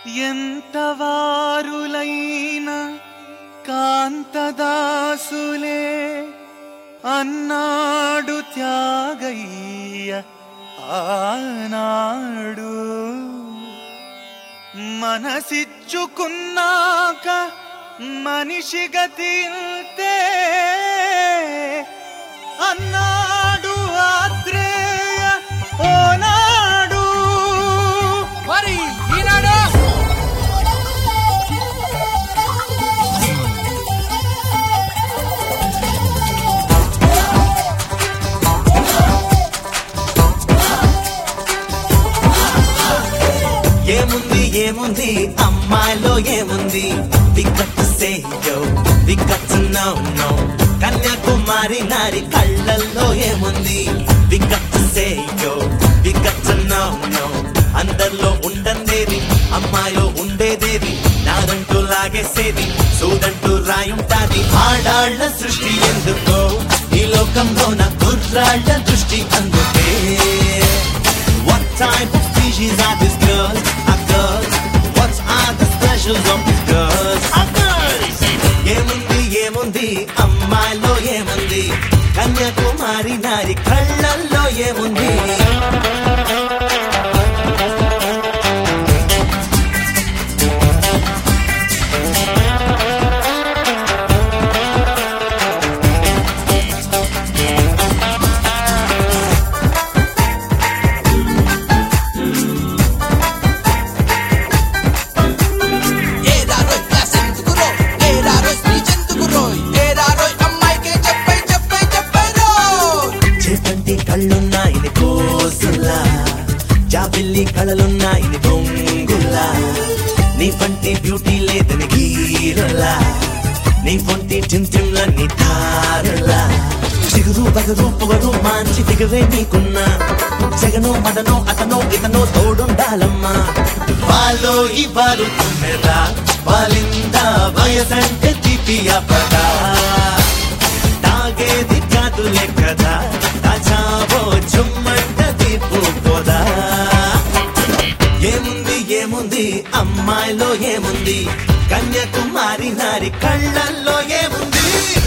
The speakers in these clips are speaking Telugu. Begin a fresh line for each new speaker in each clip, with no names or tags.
ఎంత వారులైన కాంతదాసులే అన్నాడు త్యాగయ్య ఆనాడు మనసిచ్చుకున్నాక మనిషి గతింతే అన్నాడు ఆత్రేయ ఓనాడు
మరి ఈనాడు
ఏముంది ఏముంది అమ్మాయిలో ఏముంది వికట్ సేయో వికట్ నో నో కన్యాకుమారి నారి కళ్ళల్లో ఏముంది వికట్ సేయో వికట్ నో నో అందరిలో ఉండందేది అమ్మాయిలో ఉండేదేది నాదంటూ లాగేసేది సూదంటూ రాయుంటాది ఆడాళ్ల సృష్టి ఎందుకో ఈ లోకంలో నా కుర్రాళ్ల దృష్టి అందుకే What type of species are these girls? Are girls? What are the specials of these girls? Are girls? ఏముంది ఏముంది అమ్మాయిలో ఏముంది కన్యాకుమారి నారి కళ్ళల్లో ఏముంది
ఏరారోయ్ క్లాస్ ఎందుకు రో ఏరారోయ్ స్పీచ్ ఎందుకు రోయ్ ఏరారోయ్ అమ్మాయికే చెప్పై చెప్పై చెప్పై రోయ్
చేపంటి కళ్ళున్నాయిని కోసుల్లా జాబిల్లి కళలున్నాయిని బొంగుల్లా నీ పంటి బ్యూటీ లేదని గీరలా నీ పొంటి టింటింలన్నీ తారలా చిగురు బగరు పొగరు మంచి దిగవే నీకున్నా జగనో మదనో అతనో ఇతనో తోడుండాలమ్మా వాళ్ళు ఇవ్వరు తుమ్మెరా వాళ్ళిందా వయసంటే తీపి అప్పదా తాగేది కాదులే కదా దాచావో చుమ్మంట తీపు పోదా ఏముంది ఏముంది అమ్మాయిలో ఏముంది కన్యాకుమారి నారి కళ్ళల్లో ఏముంది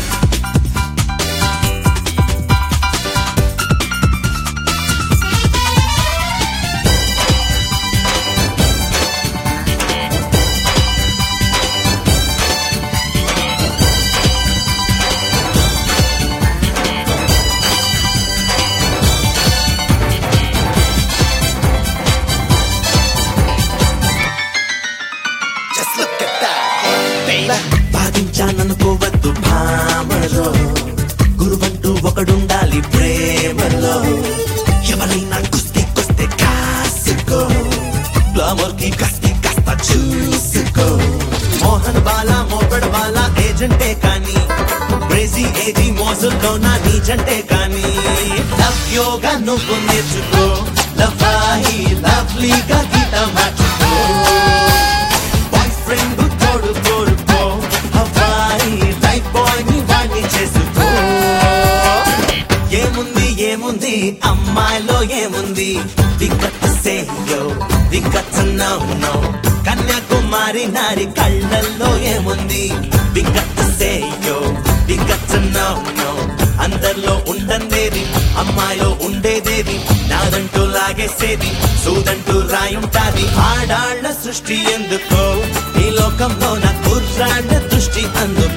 Just look at that, baby. బాధించాననుకోవద్దు భామలో గురువంటూ ఒకడుండాలి ప్రేమలో ఎవరైనా కుస్తీ కుస్తే కాసుకో గ్లామర్ కి కస్తి కాస్త చూసుకో మోహన్ బాలా మోపడ్ బాలా ఏజెంటే కానీ క్రేజీ ఏది మోజుల్లో నా నీజంటే కానీ లవ్ యోగా నువ్వు నేర్చుకో లవ్ లవ్లీగా గీత మార్చుకో బాయ్ ఫ్రెండ్ తోడు కోరుకో అబ్బాయి లైఫ్ బాయ్ ని వాణ్ణి చేసుకో ఏముంది ఏముంది అమ్మాయిలో ఏముంది వికట్ సేయో వికట్ నో నో కన్యాకుమారి నారి కళ్ళల్లో ఏముంది వికట్ సేయో వికట్ నో నో అందరిలో ఉండందేది అమ్మాయిలో ఉండేదేది నాదంటూ లాగేసేది సూదంటూ రాయుంటాది ఆడాళ్ల సృష్టి ఎందుకో ఈ లోకంలో నా కుర్రాళ్ల దృష్టి అందుకో